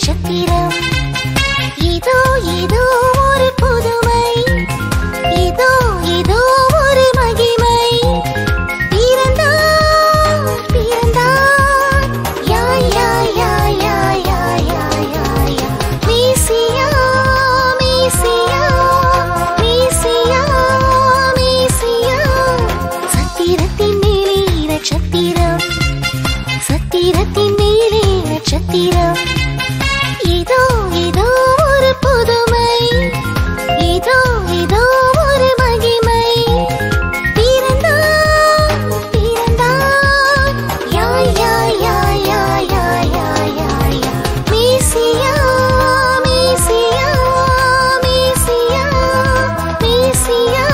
நட்சத்திரம் இதோ இதோ ஒரு புதுமை இதோ இதோ ஒரு மகிமை பிறந்தார் பிறந்தார் யாய் யாய் யாய் யாய் யாய் யாய் யாய் யாய். மீசியா மீசியா மீசியா மீசியா சத்திரத்தின் மேலே நட்சத்திரம் சத்திரத்தின் மேலே நட்சத்திரம் இதோ இதோ ஒரு புதுமை இதோ இதோ ஒரு மகிமை பிறந்தார் பிறந்தார் யாய் யாய் யாய் யாய் யாய் யாய் யாய் யாய். மீசியா மீசியா மீசியா மீசியா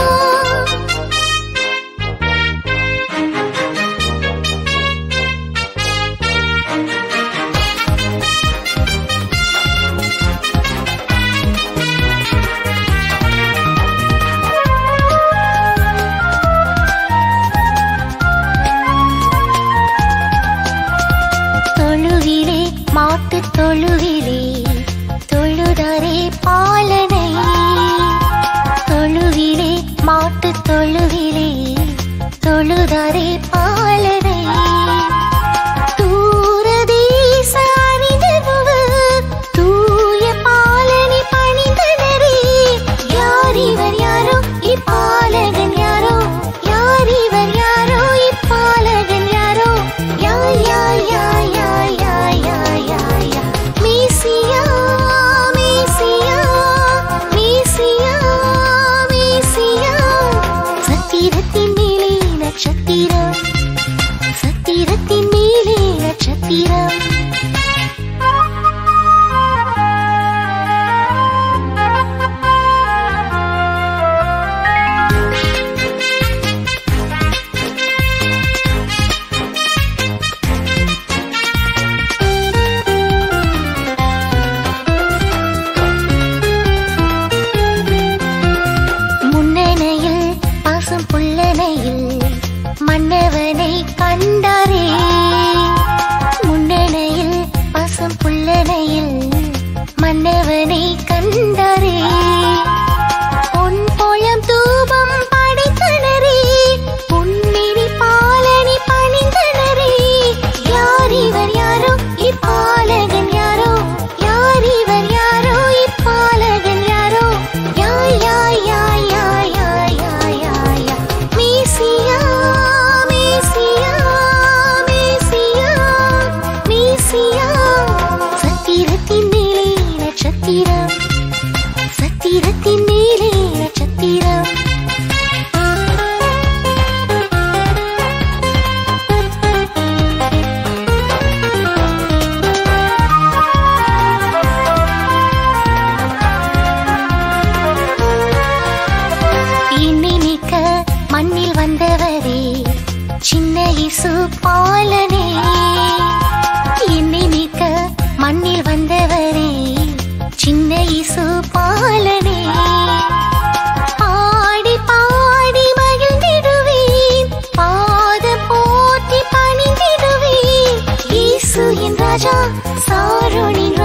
தொழுவிலே மாட்டு தொழுவிலே தொழுதரே பாலனை தொழுவிலே மாட்டு தொழுவிலே தொழுதரே பாலனை தூரதேச அறிந்தவர் தூய பாலனை பணிந்தனரே யார் இவர் யாரோ இப்பாலகன் யாரோ யார் இவர் யாரோ இப்பாலகன் யாரோ யாய் யாய் யாய் யாய் யாய் யாய் யாய் யாய். மீசியா மீசியா மீசியா மீசியா சத்திரத்தின் மேலே நட்சத்திரம் சத்திரத்தின் மேலே நட்சத்திரம் முன்னணையில் பாசம் புல்லணையில் மன்னவனை கண்டாரே முன்னணையில் பாசம் புல்லணையில் மன்னவனை கண்டாரே பொன் போலம் தூபம் படைத்தனரே பொன்னினி பாலனி பணிந்தனரே யார் இவர் யாரோ இப்பாலகன் யாரோ யார் இவர் யாரோ இப்பாலகன் யாரோ யாய் யாய் யாய் யாய் யாய் யாய் யாய் யாய். மீசியா மீசியா மீசியா மீசியா சத்திரத்தின் மேலே நட்சத்திரம் சத்திரத்தின் மேலே நட்சத்திரம் என்னை நீக்க மண்ணில் வந்தவரே சின்ன இசு பாலனே என்னை நீக்க மண்ணில் வந்தவரே சின்ன இசு பாலனே பாடி பாடி மகிழ்ந்திடுவேன் பாத போற்றி பணிந்திடுவேன் இயேசு என் ராஜா சாருணின்